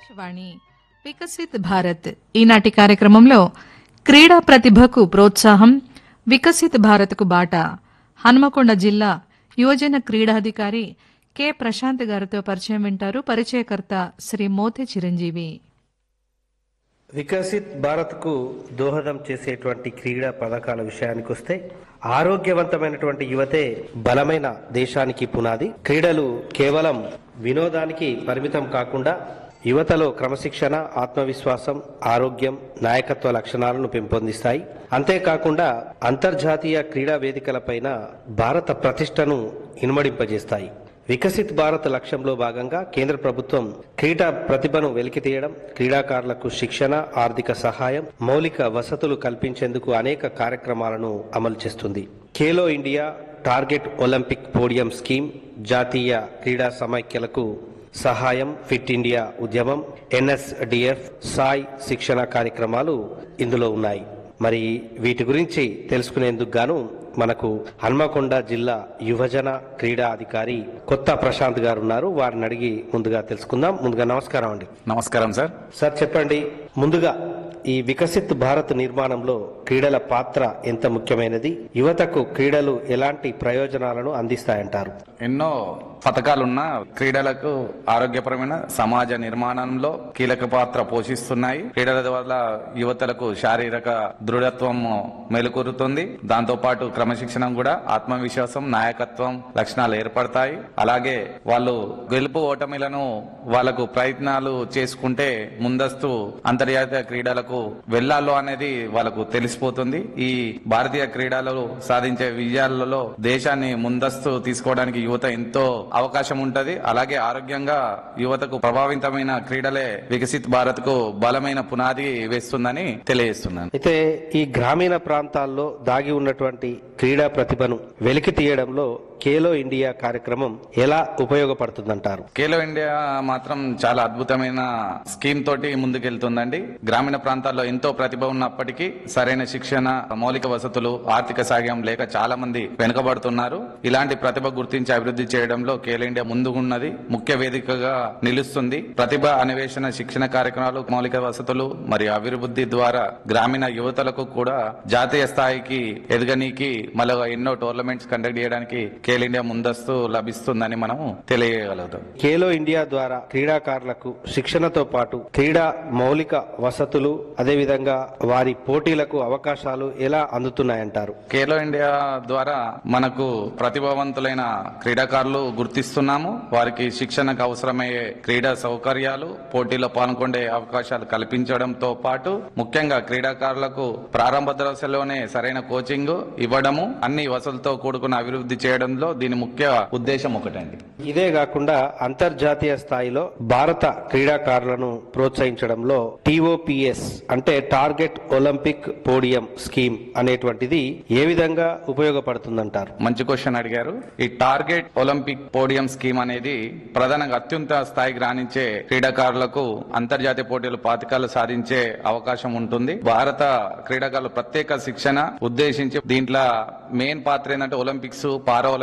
ఆకాశవాణి వికసిత్ భారత్ ఈనాటి కార్యక్రమంలో క్రీడా ప్రతిభకు ప్రోత్సాహం వికసిత్ భారత్కు బాట హన్మకొండ జిల్లా యువజన క్రీడాధికారి కె ప్రశాంత్ గారితో పరిచయం వింటారు పరిచయకర్త శ్రీ మోతే చిరంజీవి వికసిత్ భారత్కు దోహదం చేసేటువంటి క్రీడా పథకాల విషయానికి వస్తే ఆరోగ్యవంతమైనటువంటి యువతే బలమైన దేశానికి పునాది క్రీడలు కేవలం వినోదానికి పరిమితం కాకుండా యువతలో క్రమశిక్షణ ఆత్మవిశ్వాసం ఆరోగ్యం నాయకత్వ లక్షణాలను పెంపొందిస్తాయి అంతేకాకుండా అంతర్జాతీయ క్రీడా వేదికలపైన భారత ప్రతిష్టను ఇనుమడింపజేస్తాయి వికసిత్ భారత్ లక్ష్యంలో భాగంగా కేంద్ర ప్రభుత్వం క్రీడా ప్రతిభను వెలికితీయడం క్రీడాకారులకు శిక్షణ ఆర్థిక సహాయం మౌలిక వసతులు కల్పించేందుకు అనేక కార్యక్రమాలను అమలు చేస్తుంది Khelo India target Olympic podium scheme జాతీయ క్రీడా సమైక్యలకు సహాయం ఫిట్ ఇండియా ఉద్యమం ఎన్ఎస్డిఎఫ్ సాయ్ శిక్షణ కార్యక్రమాలు ఇందులో ఉన్నాయి మరి వీటి గురించి తెలుసుకునేందుకు గాను మనకు హన్మకొండ జిల్లా యువజన క్రీడా అధికారి కొత్త ప్రశాంత్ గారు ఉన్నారు వారిని అడిగి ముందుగా తెలుసుకుందాం ముందుగా నమస్కారం అండి నమస్కారం సార్ సార్ చెప్పండి ముందుగా ఈ వికసిత్ భారత్ నిర్మాణంలో క్రీడల పాత్ర ఎంత ముఖ్యమైనది యువతకు క్రీడలు ఎలాంటి ప్రయోజనాలను అందిస్తాయంటారు ఎన్నో పథకాలున్న క్రీడలకు ఆరోగ్యపరమైన సమాజ నిర్మాణంలో కీలక పాత్ర పోషిస్తున్నాయి క్రీడల వల్ల యువతలకు శారీరక దృఢత్వం మెలుకూరుతుంది దాంతో పాటు క్రమశిక్షణ కూడా ఆత్మవిశ్వాసం నాయకత్వం లక్షణాలు ఏర్పడతాయి అలాగే వాళ్ళు గెలుపు ఓటమిలను వాళ్ళకు ప్రయత్నాలు చేసుకుంటే ముందస్తు అంతర్జాతీయ క్రీడలకు వెళ్లాలో అనేది వాళ్ళకు తెలిసిపోతుంది ఈ భారతీయ క్రీడలు సాధించే విజయాలలో దేశాన్ని ముందస్తు తీసుకోవడానికి యువత ఎంతో అవకాశం ఉంటది అలాగే ఆరోగ్యంగా యువతకు ప్రభావితమైన క్రీడలే వికసిత్ భారత్ కు బలమైన పునాది వేస్తుందని తెలియజేస్తున్నాను అయితే ఈ గ్రామీణ ప్రాంతాల్లో దాగి ఉన్నటువంటి క్రీడా ప్రతిభను వెలికి తీయడంలో ఖేలో ఇండియా కార్యక్రమం ఎలా ఉపయోగపడుతుందంటారు ఖేలో ఇండియా మాత్రం చాలా అద్భుతమైన స్కీమ్ తోటి ముందుకెళ్తుందండి గ్రామీణ ప్రాంతాల్లో ఎంతో ప్రతిభ ఉన్నప్పటికీ సరైన శిక్షణ మౌలిక వసతులు ఆర్థిక సాయం లేక చాలా మంది వెనుకబడుతున్నారు ఇలాంటి ప్రతిభ గుర్తించి అభివృద్ధి చేయడంలో ఖేలో ఇండియా ముందుకున్నది ముఖ్య వేదికగా నిలుస్తుంది ప్రతిభ అన్వేషణ శిక్షణ కార్యక్రమాలు మౌలిక వసతులు మరియు అభివృద్ధి ద్వారా గ్రామీణ యువతలకు కూడా జాతీయ స్థాయికి ఎదగనీకి మళ్ళీ ఎన్నో టోర్నమెంట్స్ కండక్ట్ చేయడానికి ఖేల్ ఇండియా ముందస్తు లభిస్తుందని మనం తెలియగలుగుతాం ఖేలో ఇండియా ద్వారా క్రీడాకారులకు శిక్షణతో పాటు క్రీడా మౌలిక వసతులు అదేవిధంగా వారి పోటీలకు అవకాశాలు ఎలా అందుతున్నాయంటారు ఖేలో ఇండియా ద్వారా మనకు ప్రతిభావంతులైన క్రీడాకారులు గుర్తిస్తున్నాము వారికి శిక్షణకు అవసరమయ్యే క్రీడా సౌకర్యాలు పోటీలో పాల్గొనే అవకాశాలు కల్పించడంతో పాటు ముఖ్యంగా క్రీడాకారులకు ప్రారంభ దశలోనే సరైన కోచింగ్ ఇవ్వడము అన్ని వసతులతో కూడుకున్న అభివృద్ధి చేయడంలో దీని ముఖ్య ఉద్దేశం ఒకటండి ఇదే కాకుండా అంతర్జాతీయ స్థాయిలో భారత క్రీడాకారులను ప్రోత్సహించడంలో టీఓపిఎస్ అంటే టార్గెట్ ఒలింపిక్ పోడియం స్కీమ్ అనేటువంటిది ఏ విధంగా ఉపయోగపడుతుందంటారు మంచి క్వశ్చన్ అడిగారు ఈ టార్గెట్ ఒలింపిక్ పోడియం స్కీమ్ అనేది ప్రధానంగా అత్యున్నత స్థాయికి రాణించే క్రీడాకారులకు అంతర్జాతీయ పోటీలు పాతికాలు సాధించే అవకాశం ఉంటుంది భారత క్రీడాకారులు ప్రత్యేక శిక్షణ ఉద్దేశించి దీంట్లో మెయిన్ పాత్ర ఏంటంటే ఒలింపిక్స్ పారా